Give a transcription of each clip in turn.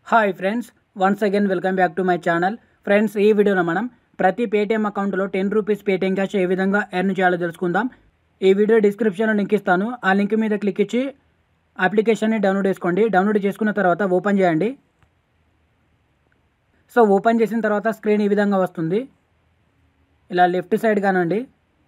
hi friends once again welcome back to my channel friends ఈ వీడియోలో మనం ప్రతి పేటీఎం అకౌంట్లో టెన్ రూపీస్ పేటీఎం క్యాష్ ఏ విధంగా ఎర్న్ చేయాలో తెలుసుకుందాం ఈ వీడియో డిస్క్రిప్షన్లో లింక్ ఇస్తాను ఆ లింక్ మీద క్లిక్ ఇచ్చి అప్లికేషన్ని డౌన్లోడ్ చేసుకోండి డౌన్లోడ్ చేసుకున్న తర్వాత ఓపెన్ చేయండి సో ఓపెన్ చేసిన తర్వాత స్క్రీన్ ఈ విధంగా వస్తుంది ఇలా లెఫ్ట్ సైడ్ కానండి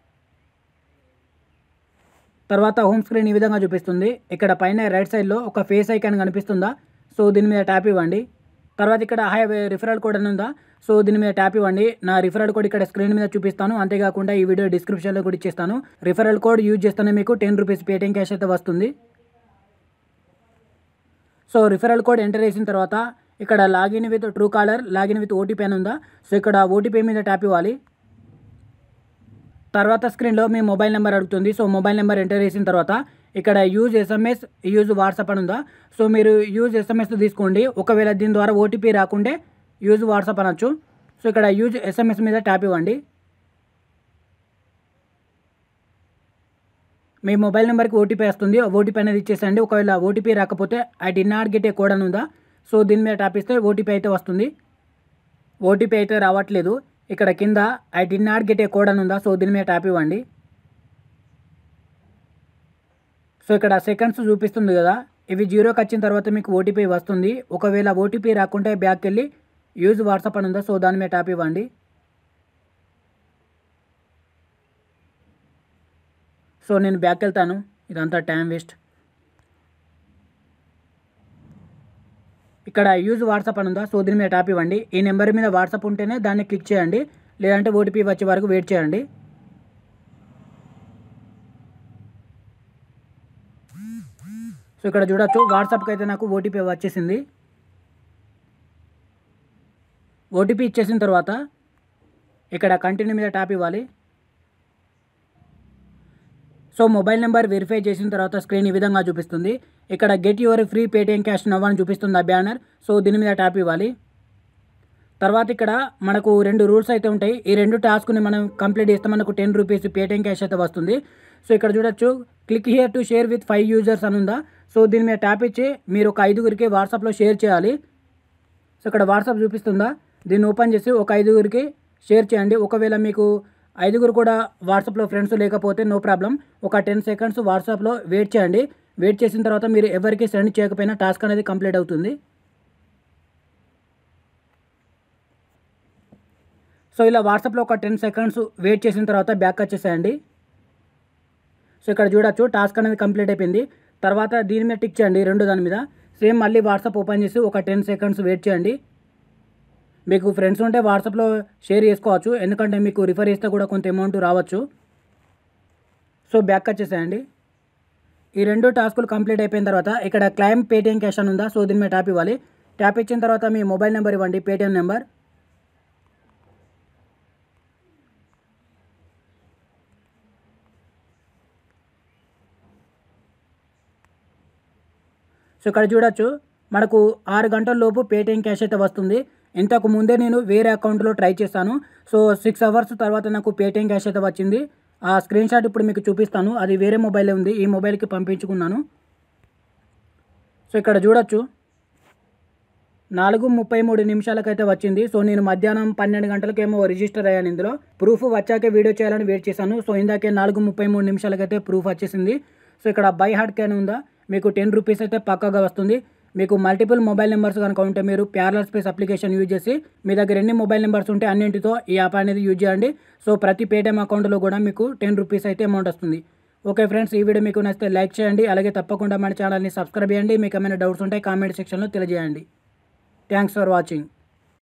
తర్వాత హోమ్ స్క్రీన్ ఈ విధంగా చూపిస్తుంది ఇక్కడ పైన రైట్ సైడ్లో ఒక ఫేస్ ఐకాన్ కనిపిస్తుందా సో దీని మీద ట్యాప్ ఇవ్వండి తర్వాత ఇక్కడ హై రిఫరల్ కోడ్ అని ఉందా సో దీని మీద ట్యాప్ ఇవ్వండి నా రిఫరల్ కోడ్ ఇక్కడ స్క్రీన్ మీద చూపిస్తాను అంతేకాకుండా ఈ వీడియో డిస్క్రిప్షన్లో కూడా ఇచ్చేస్తాను రిఫరల్ కోడ్ యూజ్ చేస్తేనే మీకు టెన్ రూపీస్ పేటిఎం క్యాష్ అయితే వస్తుంది సో రిఫరల్ కోడ్ ఎంటర్ చేసిన తర్వాత ఇక్కడ login with Truecaller login with OTP అని ఉందా సో ఇక్కడ ఓటీపీ మీద ట్యాప్ ఇవ్వాలి తర్వాత స్క్రీన్లో మీ మొబైల్ నెంబర్ అడుగుతుంది సో మొబైల్ నెంబర్ ఎంటర్ చేసిన తర్వాత ఇక్కడ యూజ్ ఎస్ఎంఎస్ యూజ్ వాట్సాప్ అని ఉందా సో మీరు యూజ్ ఎస్ఎంఎస్ తీసుకోండి ఒకవేళ దీని ద్వారా ఓటీపీ రాకుంటే యూజ్ వాట్సాప్ అనొచ్చు సో ఇక్కడ యూజ్ ఎస్ఎంఎస్ మీద ట్యాప్ ఇవ్వండి మీ మొబైల్ నెంబర్కి ఓటీపీ వస్తుంది ఓటీపీ అనేది ఇచ్చేసండి ఒకవేళ ఓటీపీ రాకపోతే I did not get a code అని ఉందా సో దీని మీద ట్యాప్ ఇస్తే ఓటీపీ అయితే వస్తుంది ఓటీపీ అయితే రావట్లేదు ఇక్కడ కింద I did not get a code అని ఉందా సో దీని మీద ట్యాప్ ఇవ్వండి సో ఇక్కడ సెకండ్స్ చూపిస్తుంది కదా ఇవి జీరోకి వచ్చిన తర్వాత మీకు ఓటీపీ వస్తుంది ఒకవేళ ఓటీపీ రాకుంటే బ్యాక్ వెళ్ళి యూజ్ వాట్సాప్ అని ఉందా సో దాని మీద ట్యాప్ ఇవ్వండి సో నేను బ్యాక్ వెళ్తాను ఇదంతా టైం వేస్ట్ ఇక్కడ యూజ్ వాట్సాప్ అని ఉందా సో దీని మీద ట్యాప్ ఇవ్వండి ఈ నెంబర్ మీద వాట్సాప్ ఉంటేనే దాన్ని క్లిక్ చేయండి లేదంటే ఓటీపీ వచ్చే వరకు వెయిట్ చేయండి సో ఇక్కడ చూడొచ్చు వాట్సాప్కి అయితే నాకు ఓటీపీ వచ్చేసింది ఓటీపీ ఇచ్చేసిన తర్వాత ఇక్కడ కంటిన్యూ మీద ట్యాప్ ఇవ్వాలి సో మొబైల్ నెంబర్ వెరిఫై చేసిన తర్వాత స్క్రీన్ ఈ విధంగా చూపిస్తుంది ఇక్కడ get your free Paytm cash now అని చూపిస్తుంది ఆ బ్యానర్ సో దీని మీద ట్యాప్ ఇవ్వాలి తర్వాత ఇక్కడ మనకు రెండు రూల్స్ అయితే ఉంటాయి ఈ రెండు టాస్క్ని మనం కంప్లీట్ చేస్తే మనకు టెన్ రూపీస్ పేటిఎం క్యాష్ అయితే వస్తుంది సో ఇక్కడ చూడొచ్చు click here to share with five users అని ఉందా సో దీని మీద ట్యాప్ ఇచ్చి మీరు ఒక ఐదుగురికి వాట్సాప్లో షేర్ చేయాలి సో ఇక్కడ వాట్సాప్ చూపిస్తుందా దీన్ని ఓపెన్ చేసి ఒక ఐదుగురికి షేర్ చేయండి ఒకవేళ మీకు ఐదుగురు కూడా వాట్సాప్లో ఫ్రెండ్స్ లేకపోతే నో ప్రాబ్లం ఒక టెన్ సెకండ్స్ వాట్సాప్లో వెయిట్ చేయండి వెయిట్ చేసిన తర్వాత మీరు ఎవరికి సెండ్ చేయకపోయినా టాస్క్ అనేది కంప్లీట్ అవుతుంది సో ఇలా వాట్సాప్లో ఒక టెన్ సెకండ్స్ వెయిట్ చేసిన తర్వాత బ్యాక్ వచ్చేసేయండి సో ఇక్కడ చూడొచ్చు టాస్క్ అనేది కంప్లీట్ అయిపోయింది తర్వాత దీని మీద టిక్ చేయండి రెండు దాని మీద సేమ్ మళ్ళీ వాట్సాప్ ఓపెన్ చేసి ఒక టెన్ సెకండ్స్ వెయిట్ చేయండి మీకు ఫ్రెండ్స్ ఉంటే వాట్సాప్లో షేర్ చేసుకోవచ్చు ఎందుకంటే మీకు రిఫర్ చేస్తే కూడా కొంత అమౌంట్ రావచ్చు సో బ్యాక్ వచ్చేసేయండి ఈ రెండు టాస్కులు కంప్లీట్ అయిపోయిన తర్వాత ఇక్కడ క్లైమ్ పేటిఎం క్యాష్ అని ఉందా సో దీని మీద ట్యాప్ ఇవ్వాలి ట్యాప్ ఇచ్చిన తర్వాత మీ మొబైల్ నెంబర్ ఇవ్వండి పేటిఎం నెంబర్ సో ఇక్కడ చూడొచ్చు మనకు ఆరు గంటల లోపు పేటిఎం క్యాష్ అయితే వస్తుంది ఇంతకు ముందే నేను వేరే అకౌంట్లో ట్రై చేశాను సో సిక్స్ అవర్స్ తర్వాత నాకు పేటిఎం క్యాష్ అయితే వచ్చింది ఆ స్క్రీన్ షాట్ ఇప్పుడు మీకు చూపిస్తాను అది వేరే మొబైల్ ఉంది ఈ మొబైల్కి పంపించుకున్నాను సో ఇక్కడ చూడొచ్చు నాలుగు ముప్పై మూడు నిమిషాలకైతే వచ్చింది సో నేను మధ్యాహ్నం పన్నెండు గంటలకేమో రిజిస్టర్ అయ్యాను ఇందులో ప్రూఫ్ వచ్చాకే వీడియో చేయాలని వెయిట్ చేశాను సో ఇందాకే నాలుగు ముప్పై మూడు నిమిషాలకైతే ప్రూఫ్ వచ్చేసింది సో ఇక్కడ బై హార్డ్ క్యాన్ ఉందా మీకు టెన్ రూపీస్ అయితే పక్కాగా వస్తుంది మీకు మల్టిపుల్ మొబైల్ నెంబర్స్ కనుక ఉంటే మీరు ప్యారల్ స్పేస్ అప్లికేషన్ యూజ్ చేసి మీ దగ్గర ఎన్ని మొబైల్ నెంబర్స్ ఉంటే అన్నింటితో ఈ యాప్ అనేది యూజ్ చేయండి సో ప్రతి పేటిఎం అకౌంట్లో కూడా మీకు టెన్ రూపీస్ అయితే అమౌంట్ వస్తుంది ఓకే ఫ్రెండ్స్ ఈ వీడియో మీకు నచ్చితే లైక్ చేయండి అలాగే తప్పకుండా మన ఛానల్ని సబ్స్క్రైబ్ చేయండి మీకు ఏమైనా డౌట్స్ ఉంటే కామెంట్ సెక్షన్లో తెలియజేయండి థ్యాంక్స్ ఫర్ వాచింగ్